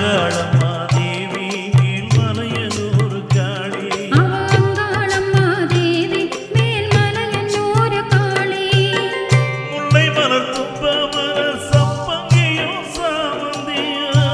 அங்காளம்மா தேவி மேல்மலையனூர் காளி அவங்காளம்மா தேவி மேல்மலையன்னூர் காளி முல்லை மலர் துப்ப மலர் சப்பங்கியும் சாமந்தியா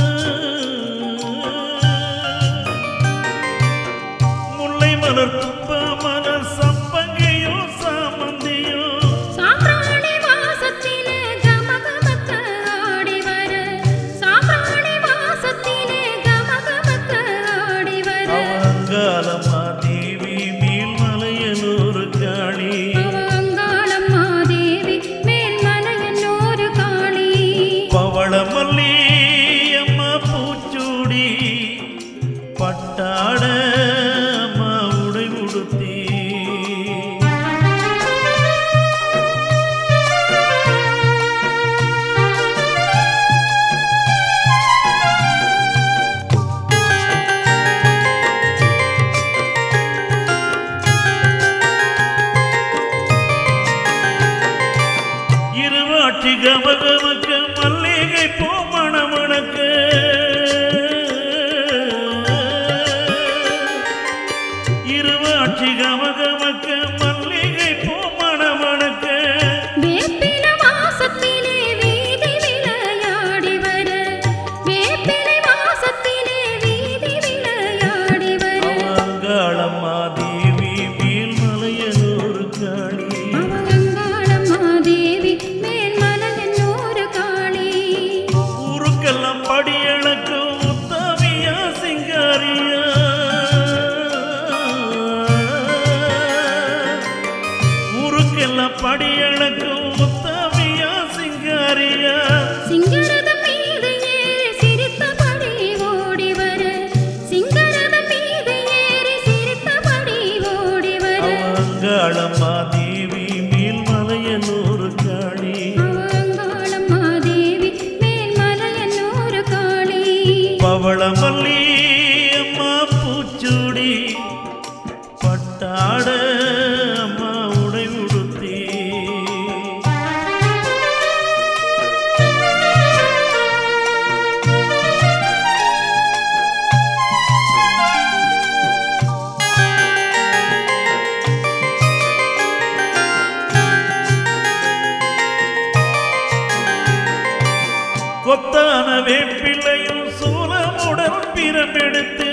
முல்லை மலர் துப்ப மலர் சப்பங்கியும் சாமந்தியும் சாம்பிராணி வாசத்திலே கமகமக்க ஆடி வர சாம்பிராணி வாசத்திலே கமகமக்க ஆடி வர அவங்காளம்மா தேவி மேல்மலையனூர் காளி அவங்காளம்மா தேவி மேல்மலையன்னூர் காளி பவளமல்லி அம்மா பூச்சூடி பட்டாட அம்மா உடை உடுத்தி இருவாட்சி கமகமக்க மல்லிகை பூ மணமணக்க இருவாட்சி கமகமக்க மல்லிகை பூ மணமணக்க வேப்பில வாசத்திலே வீதி விளையாடி வர வேப்பிலை வாசத்திலே வீதி விளையாடி வர அவங்காளம்மா தேவி மேல்மலையனூர் காளி அவங்காளம்மா தேவி மேல்மலையன்னூர் காளி ஊருக்கெல்லாம் படியளக்கு உத்தமியா சிங்காரியா ஊருக்கெல்லாம் படியளக்கு உத்தமியா சிங்காரியா சிங்கரதம் மீது ஏறி சிரித்தபடி ஓடி வர சிங்கரதம் மீது ஏறி சிரித்தபடி ஓடி வர அவங்காளம்மா தேவி மேல்மலையனூர் காளி அவங்காளம்மா தேவி மேல்மலையன்னூர் காளி பவளமல்லி அம்மா பூச்சூடி பட்டாட அம்மா உடை உடுத்தி கொத்தான வேப்பிள்ளையும் சூலமுடன் பிரமெடுத்து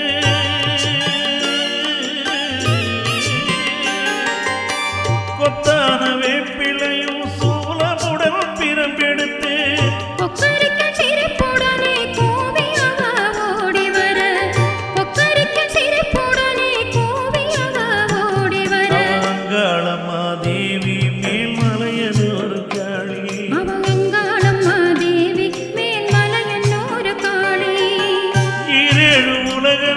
கொத்தான வேப்பிள்ளையும் சூலமுடன் பிரமெடுத்து கொக்கரிக்க சிரிப்புடனே கூவி அவ ஓடி வர கொக்கரிக்க சிரிப்புடனே கூவி அவ ஓடி வர அவங்காளம்மா தேவி மேல்மலையனூர் காளி அவங்காளம்மா தேவி மேல்மலையன்னூர் காளி ஈரேழு உலக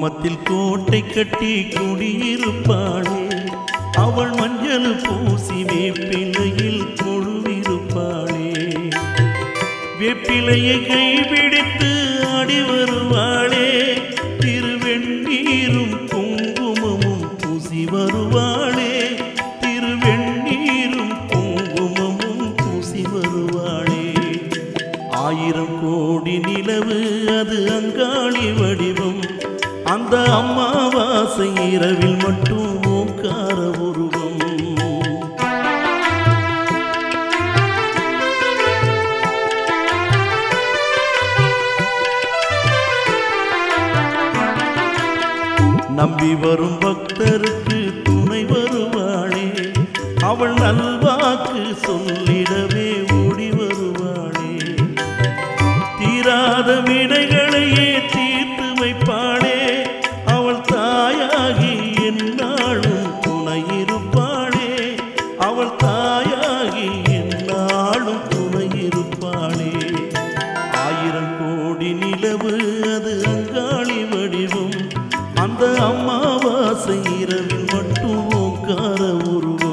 குங்குமத்தில் கோட்டை கட்டி குடியிருப்பாளே அவள் மஞ்சள் பூசி வேப்பிலையில் கொழுவிருப்பாளே வேப்பிலையை கைபிடித்து ஆடி வருவாளே திருவெண்ணீரும் குங்குமமும் பூசி வருவாளே திருவெண்ணீரும் குங்குமமும் பூசி வருவாளே ஆயிரம் கோடி நிலவு அது அங்காளி வடிவம் அந்த அம்மாவாசை இரவில் மட்டும் ஓங்கார உருவம் நம்பி வரும் பக்தருக்கு துணை வருவாளே அவள் நல்வாக்கு சொல்லிடவே ஓடி வருவாளே தீராத வினைகளையே தீர்த்து வைப்பாளே அவள் தாயாகி என்னாலும் துணையிருப்பாளே அவள் தாயாகி என்னாலும் துணையிருப்பாளே ஆயிரம் கோடி நிலவு அது அங்காளி வடிவம் அந்த அம்மாவாசை இரவில் மட்டும் ஓங்கார உருவம்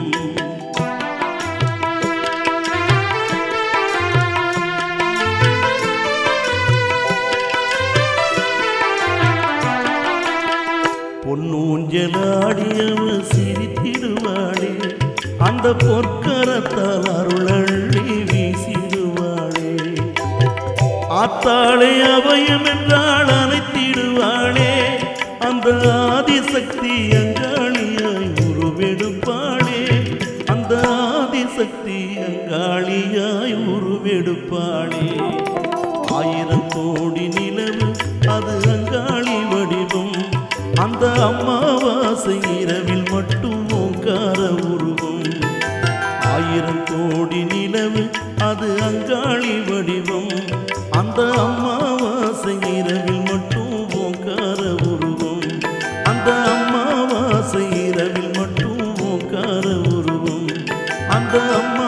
பொன்னூஞ்சலாடியவ சிரித்திடுவாளே அந்த பொற்கரத்தால் அருளள்ளி வீசிடுவாளே ஆத்தாளே அபயம் என்றால் அனைத்திடுவாளே அந்த ஆதிசக்தி அங்காளியாய் உருவெடுப்பாளே அந்த ஆதிசக்தி அங்காளியாய் உருவெடுப்பாளே ஆயிரம் கோடி நிலவு அது அங்காளி வடிவம் அந்த அம்மாவாசை இரவில் மட்டும் ஓங்கார உருவம் ஆயிரம் கோடி நிலவு அது அங்காளி வடிவம் அந்த அம்மாவாசை இரவில் மட்டும் ஓங்கார உருவம் அந்த அம்மாவாசை இரவில் மட்டும் ஓங்கார உருவம் அந்த அம்மா